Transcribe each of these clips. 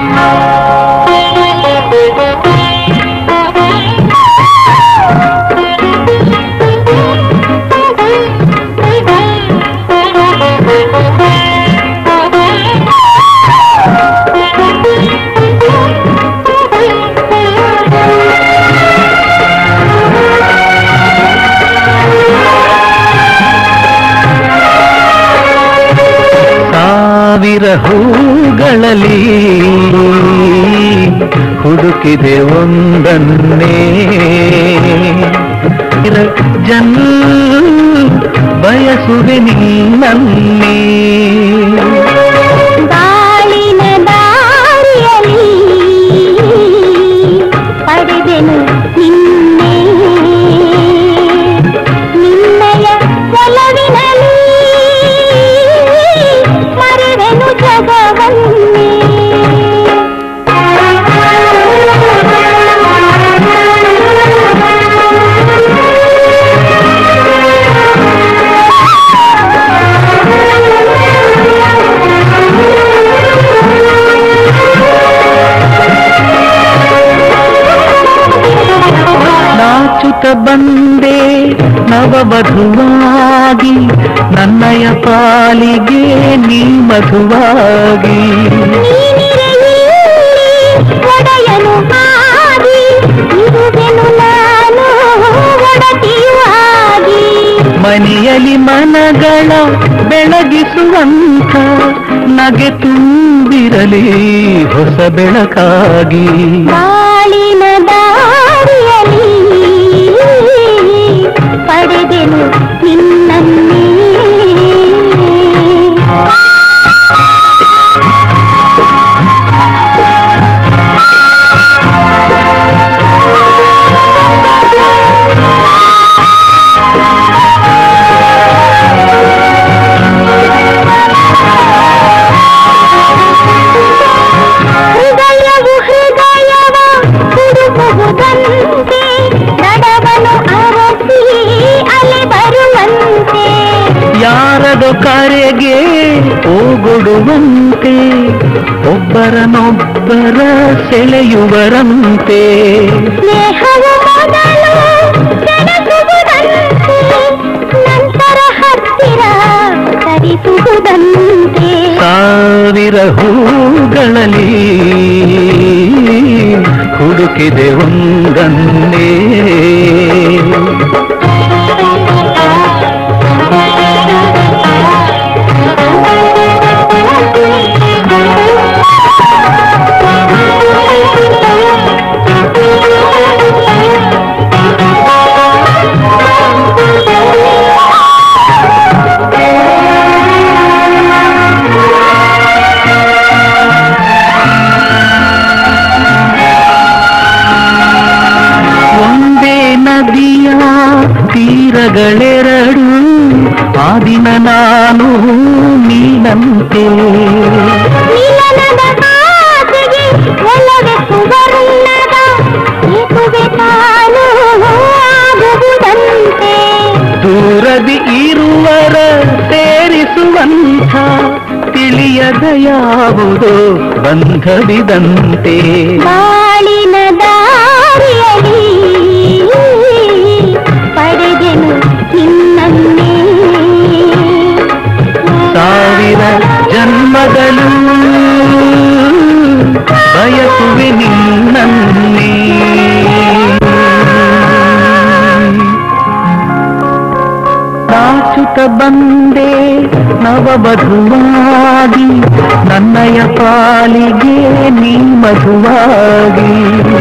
ಸಾವಿರ ಹೂಗಳಲ್ಲಿ ಹುಡುಕಿದೆ ಒಂದನ್ನೇ ಜನ್ ಬಯಸುವೆ ನಿನ್ನನ್ನೇ ಬಾಳಿನ ದಾರಿಯಲ್ಲಿ ಪಡೆದೆನು ನಿನ್ನೆ ನಿನ್ನಯ ಒಲವಿನಲ್ಲಿ ಮರೆವೆನು ಜಗವನ್ನೇ ನಾಚುತ್ತ ಬಂದೆ ನವವಧುವಾಗಿ ನನ್ನಯ ಪಾಲಿಗೆ ನೀ ಮಧುವಾಗಿ ನೀನಿರೆಯಲ್ಲಿ ಒಡೆಯನು ಆಗಿ ಇರುವೆನು ನಾನು ಒಡತಿಯಾಗಿ ಮನೆಯಲ್ಲಿ ಮನಗಳ ಬೆಳಗಿಸುವಂತ ನಗೆ ತುಂಬಿರಲಿ ಹೊಸ ಬೆಳಕಾಗಿ ಬಾಳಿನ ದಾರಿಯಲ್ಲಿ ಪಡೆದೆನು ನಿನ್ನನ್ನೇ ಹೃದಯವು ಹೃದಯವ ಹುಡುಕುವುದಂತೆ ನಡವನು ಅರಸಿ ಅಲೆ ಬರುವಂತೆ ಯಾರದೋ ಕರೆಗೆ ಓಗೊಡುವಂತೆ ಒಬ್ಬರನೊಬ್ಬರ ಸೆಳೆಯುವರಂತೆ ಸ್ನೇಹವು ಮೊದಲು ಕೆಣಕುವುದಂತೆ ನಂತರ ಹತ್ತಿರ ಸರಿಸುವುದಂತೆ ಸಾವಿರ ಹೂಗಳಲ್ಲಿ ಹುಡುಕಿದೆ ಒಂದನ್ನೇ ಒಂದೇ ನದಿಯ ತೀರಗಳೆರಡು ಆ ದಿನ ನಾನು ನೀನಂತೆ ಮಿಲನದ ಆಸೆಗೆ ಒಲವೆ ಸುವರ್ಣದ ಏಕುವೆ ತಾನು ಆಗುವುದಂತೆ ದೂರದಿ ಇರುವರ ಸೇರಿಸುವಂಥ ತಿಳಿಯದ ಯಾವುದೋ ಬಂಧವಿದಂತೆ ಬಾಳಿನ ದಾರಿಯಲ್ಲಿ ಪಡೆದೆನು ನಿನ್ನನ್ನೇ ಸಾವಿರ ಜನ್ಮದಲ್ಲೂ ಬಯಸುವೆ ನಿನ್ನನ್ನೇ ನಾಚುತ್ತ ಬಂದೆ ನವವಧುವಾಗಿ ನನ್ನಯ ಪಾಲಿಗೆ ನೀ ಮಧುವಾಗಿ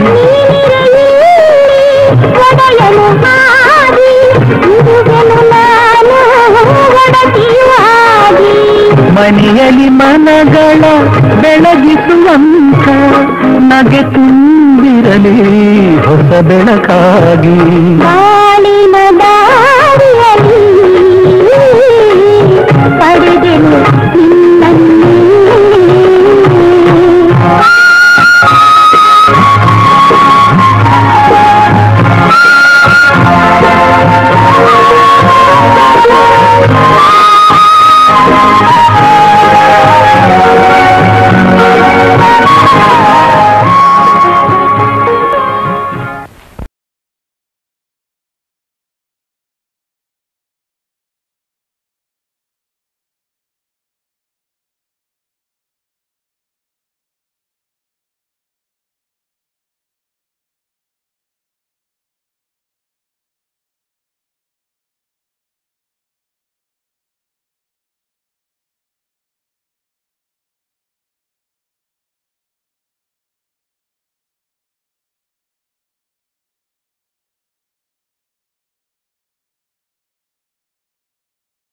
ಒಡೆಯನು ಆಗಿ ಇರುವೆನು ನಾನು ಒಡತಿಯಾಗಿ ಮನೆಯಲ್ಲಿ ಮನಗಳ ಬೆಳಗಿಸುವಂತ ನಗೆ ತುಂಬಿರಲಿ ಹೊಸ ಬೆಳಕಾಗಿ ಬಾ